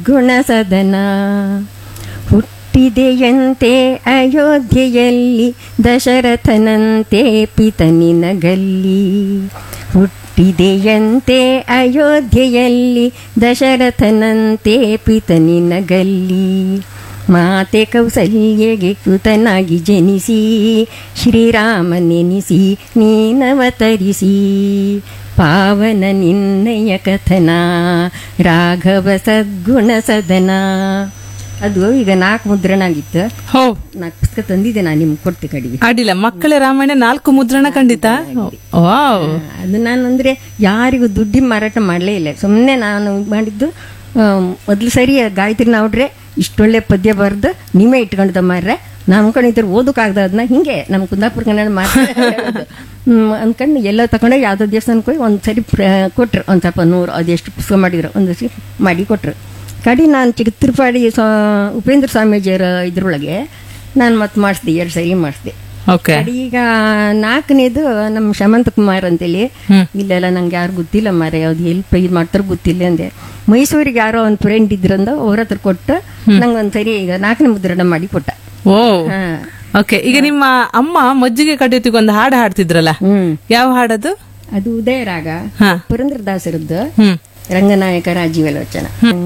ಗುಣಸದನ ಹುಟ್ಟಿದೆಯಂತೆ ಅಯೋಧ್ಯೆಯಲ್ಲಿ ದಶರಥನಂತೆ ಪಿತನಿನಗಲ್ಲಿ ಹುಟ್ಟಿದೆಯಂತೆ ಅಯೋಧ್ಯೆಯಲ್ಲಿ ದಶರಥನಂತೆ ಪಿತನಿನಗಲ್ಲಿ ಮಾತೆ ಕೌಸಲ್ಯಗೆ ಕೃತನಾಗಿ ಜನಿಸಿ ಶ್ರೀರಾಮನೆನಿಸಿ ನೀನವತರಿಸಿ ಪಾವನ ನಿನ್ನಯ ಕಥನ ರಾಘವ ಸದ್ಗುಣ ಸದನ ಅದು ಈಗ ನಾಲ್ಕು ಮುದ್ರಣ ಆಗಿತ್ತು ಹೋ ನಾಲ್ಕು ಪುಸ್ತಕ ತಂದಿದ್ದೆ ನಾನು ನಿಮ್ಗೆ ಕೊಡ್ತೆ ಕಡೆಗೆ ಅಡ್ಡಿಲ್ಲ ಮಕ್ಕಳ ರಾಮಾಯಣ ನಾಲ್ಕು ಮುದ್ರಣ ಖಂಡಿತ ವಾವ್ ಅದು ನಾನು ಅಂದರೆ ಯಾರಿಗೂ ದುಡ್ಡಿನ ಮಾರಾಟ ಮಾಡಲೇ ಇಲ್ಲ ಸುಮ್ಮನೆ ನಾನು ಇದ್ ಮಾಡಿದ್ದು ಮೊದಲು ಸರಿ ಗಾಯತ್ರಿ ನಾವ್ರೆ ಇಷ್ಟೊಳ್ಳೆ ಪದ್ಯ ಬರೆದು ನೀವೇ ಇಟ್ಕೊಂಡ್ದ ಮಾರ್ರೆ ನಮ್ಮ ಕಣಿದ್ರು ಓದೋಕ್ಕಾಗ್ದ ಅದನ್ನ ಹಿಂಗೆ ನಮ್ಮ ಕುಂದಾಪುರ ಕನ್ನಡ ಮಾತ್ರ ಹೇಳೋದು. ಹ್ಮ್, ಅಂದ್ಕೊಂಡು ಎಲ್ಲ ತಗೊಂಡೋಗಿ ಯಾವುದೋ ದೇವಸ್ಥಾನಕ್ಕೆ ಹೋಗಿ ಒಂದು ಸರಿ ಪ್ರ- ಕೊಟ್ರು ಒಂದು ಸ್ವಲ್ಪ ನೂರು ಅದೆಷ್ಟು ಪುಸ್ತಕ ಮಾಡಿದ್ರು ಒಂದು ಸರಿ ಮಾಡಿ ಕೊಟ್ರು ಕಡಿ ನಾನು ಚಿಕ್ಕ ತಿರುಪಾಡಿ ಸ್ವಾ ಉಪೇಂದ್ರ ಸ್ವಾಮೀಜಿಯವರ ಇದ್ರೊಳಗೆ ನಾನು ಮತ್ತೆ ಮಾಡಿಸ್ದೆ ಎರಡು ಸರಿ ಮಾಡಿಸ್ದೆ ಓಕೆ ಕಡೆ ಈಗ ನಾಲ್ಕನೇದು ನಮ್ಮ ಶಮಂತ ಕುಮಾರ್ ಅಂತೇಳಿ ಇಲ್ಲೆಲ್ಲ ನಂಗೆ ಯಾರು ಗೊತ್ತಿಲ್ಲ ಮಾರ ಯಾವ್ದು ಎಲ್ಲಿ ಇದು ಮಾಡ್ತಾರೋ ಗೊತ್ತಿಲ್ಲ ಅಂದೆ ಮೈಸೂರಿಗೆ ಯಾರೋ ಒಂದು ಫ್ರೆಂಡ್ ಇದ್ರಂದ ಅವ್ರ ಹತ್ರ ಕೊಟ್ಟು ನಂಗೆ ಒಂದ್ಸರಿ ಈಗ ನಾಲ್ಕನೇ ಮುದ್ರಣ ಮಾಡಿ ಕೊಟ್ಟ ಓ ಹಾ ಓಕೆ ಈಗ ನಿಮ್ಮ ಅಮ್ಮ ಮಜ್ಜಿಗೆ ಕಡಿಯೋತಿಗೆ ಒಂದು ಹಾಡು ಹಾಡ್ತಿದ್ರಲ್ಲ ಹ್ಮ್ ಯಾವ ಹಾಡದು ಅದು ಉದಯರಾಗ ಹಾ ಪುರಂದ್ರದಾಸರದ್ದು ಹ್ಮ್ ರಂಗನಾಯಕ ರಾಜೀವಲೋಚನ